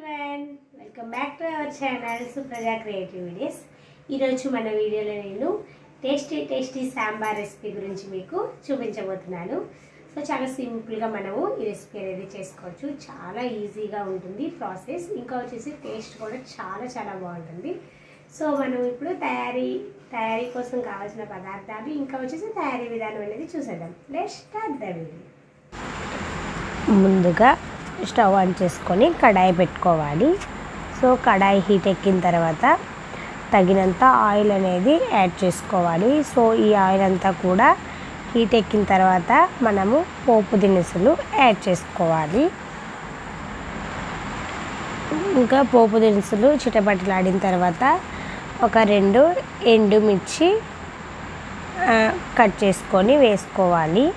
everyone welcome back to our channel Supraja creative videos ఈరోజు మన వీడియోలో నేను టేస్టీ టేస్టీ సాంబార్ రెసిపీ గురించి మీకు చూపించబోతున్నాను సో చాలా సింపుల్గా మనము ఈ రెసిపీ అనేది చేసుకోవచ్చు చాలా ఈజీగా ఉంటుంది ప్రాసెస్ ఇంకా వచ్చేసి టేస్ట్ కూడా చాలా చాలా బాగుంటుంది సో మనం ఇప్పుడు తయారీ తయారీ కోసం కావాల్సిన పదార్థాలు ఇంకా వచ్చేసి తయారీ విధానం అనేది చూసేద్దాం లెట్ స్టార్ట్ ద వీడియో ముందుగా స్టవ్ ఆన్ చేసుకొని కడాయి పెట్టుకోవాలి సో కడాయి హీట్ ఎక్కిన తర్వాత తగినంత ఆయిల్ అనేది యాడ్ చేసుకోవాలి సో ఈ ఆయిల్ అంతా కూడా హీట్ ఎక్కిన తర్వాత మనము పోపు దినుసులు యాడ్ చేసుకోవాలి ఇంకా పోపు దినుసులు చిటపటలాడిన తర్వాత ఒక రెండు ఎండుమిర్చి ఆ, కట్ చేసుకొని వేసుకోవాలి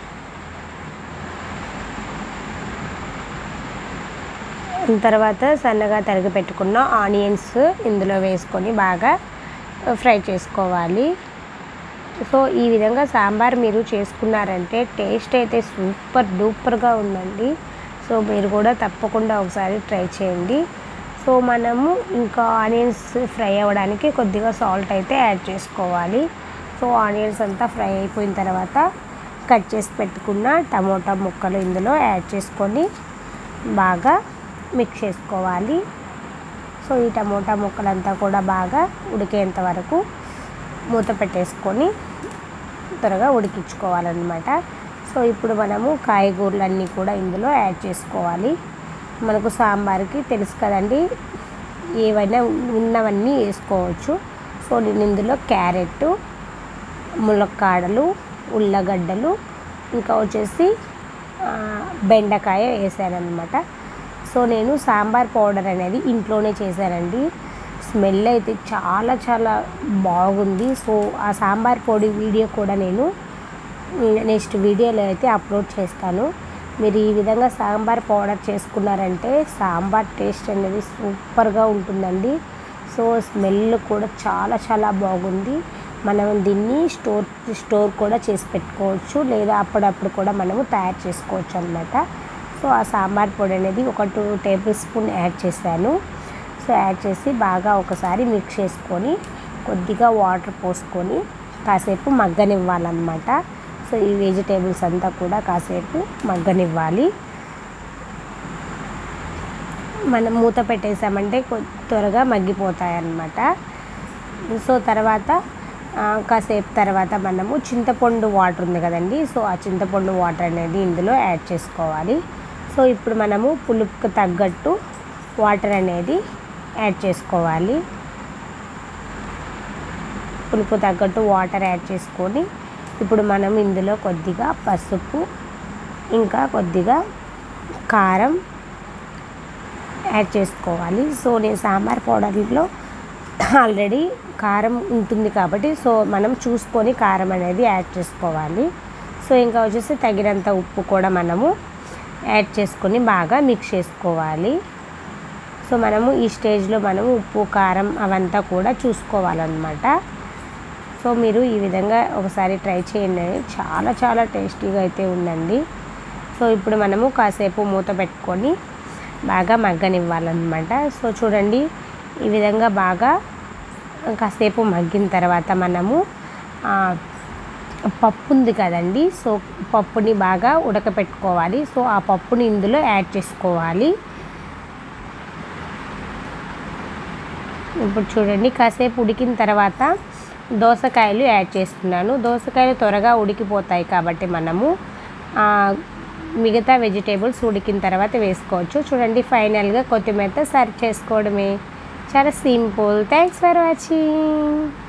తర్వాత సన్నగా తరిగి పెట్టుకున్న ఆనియన్స్ ఇందులో వేసుకొని బాగా ఫ్రై చేసుకోవాలి సో ఈ విధంగా సాంబార్ మీరు చేసుకున్నారంటే టేస్ట్ అయితే సూపర్ డూపర్గా ఉందండి సో మీరు కూడా తప్పకుండా ఒకసారి ట్రై చేయండి సో మనము ఇంకా ఆనియన్స్ ఫ్రై అవ్వడానికి కొద్దిగా సాల్ట్ అయితే యాడ్ చేసుకోవాలి సో ఆనియన్స్ అంతా ఫ్రై అయిపోయిన తర్వాత కట్ చేసి పెట్టుకున్న టమోటా ముక్కలు ఇందులో యాడ్ చేసుకొని బాగా మిక్స్ చేసుకోవాలి సో ఈ టమోటా ముక్కలంతా కూడా బాగా ఉడికేంత వరకు మూత పెట్టేసుకొని త్వరగా ఉడికించుకోవాలన్నమాట సో ఇప్పుడు మనము కాయగూరలన్నీ కూడా ఇందులో యాడ్ చేసుకోవాలి మనకు సాంబార్కి తెలుసు కదండి ఏవైనా ఉన్నవన్నీ వేసుకోవచ్చు సో నేను ఇందులో క్యారెట్ ములక్కాడలు ఉల్లగడ్డలు ఇంకా వచ్చేసి ఆ, బెండకాయ వేసానమాట సో నేను సాంబార్ పౌడర్ అనేది ఇంట్లోనే చేశానండి స్మెల్ అయితే చాలా చాలా బాగుంది సో ఆ సాంబార్ పొడి వీడియో కూడా నేను నెక్స్ట్ వీడియోలో అయితే అప్లోడ్ చేస్తాను మీరు ఈ విధంగా సాంబార్ పౌడర్ చేసుకున్నారంటే సాంబార్ టేస్ట్ అనేది సూపర్గా ఉంటుందండి సో స్మెల్ కూడా చాలా చాలా బాగుంది మనం దీన్ని స్టోర్ స్టోర్ కూడా చేసి పెట్టుకోవచ్చు లేదా అప్పుడప్పుడు కూడా మనము తయారు చేసుకోవచ్చు అనమాట సో ఆ సాంబార్ పొడి అనేది ఒక టూ టేబుల్ స్పూన్ యాడ్ చేశాను సో యాడ్ చేసి బాగా ఒకసారి మిక్స్ చేసుకొని కొద్దిగా వాటర్ పోసుకొని కాసేపు మగ్గనివ్వాలన్నమాట సో ఈ వెజిటేబుల్స్ అంతా కూడా కాసేపు మగ్గనివ్వాలి మనం మూత పెట్టేసామంటే కొ- త్వరగా మగ్గిపోతాయి అన్నమాట సో తర్వాత ఆ, కాసేపు తర్వాత మనము చింతపండు వాటర్ ఉంది కదండి సో ఆ చింతపండు వాటర్ అనేది ఇందులో యాడ్ చేసుకోవాలి సో ఇప్పుడు మనము పులుపుకి తగ్గట్టు వాటర్ అనేది యాడ్ చేసుకోవాలి పులుపు తగ్గట్టు వాటర్ యాడ్ చేసుకొని ఇప్పుడు మనం ఇందులో కొద్దిగా పసుపు ఇంకా కొద్దిగా కారం యాడ్ చేసుకోవాలి సో నేను సాంబార్ పౌడర్లో ఆల్రెడీ కారం ఉంటుంది కాబట్టి సో మనం చూసుకొని కారం అనేది యాడ్ చేసుకోవాలి సో ఇంకా వచ్చేసి తగినంత ఉప్పు కూడా మనము యాడ్ చేసుకొని బాగా మిక్స్ చేసుకోవాలి సో మనము ఈ స్టేజ్లో మనము ఉప్పు కారం అవంతా కూడా చూసుకోవాలన్నమాట సో మీరు ఈ విధంగా ఒకసారి ట్రై చేయండి చాలా చాలా టేస్టీగా అయితే ఉందండి సో ఇప్పుడు మనము కాసేపు మూత పెట్టుకొని బాగా మగ్గనివ్వాలన్నమాట సో చూడండి ఈ విధంగా బాగా కాసేపు మగ్గిన తర్వాత మనము ఆ, పప్పు ఉంది కదండి సో పప్పుని బాగా ఉడకపెట్టుకోవాలి సో ఆ పప్పుని ఇందులో యాడ్ చేసుకోవాలి ఇప్పుడు చూడండి కాసేపు ఉడికిన తర్వాత దోసకాయలు యాడ్ చేస్తున్నాను దోసకాయలు త్వరగా ఉడికిపోతాయి కాబట్టి మనము ఆ, మిగతా వెజిటేబుల్స్ ఉడికిన తర్వాత వేసుకోవచ్చు చూడండి ఫైనల్గా కొత్తిమీరతో సర్వ్ చేసుకోవడమే చాలా సింపుల్ థ్యాంక్స్ ఫర్ వాచింగ్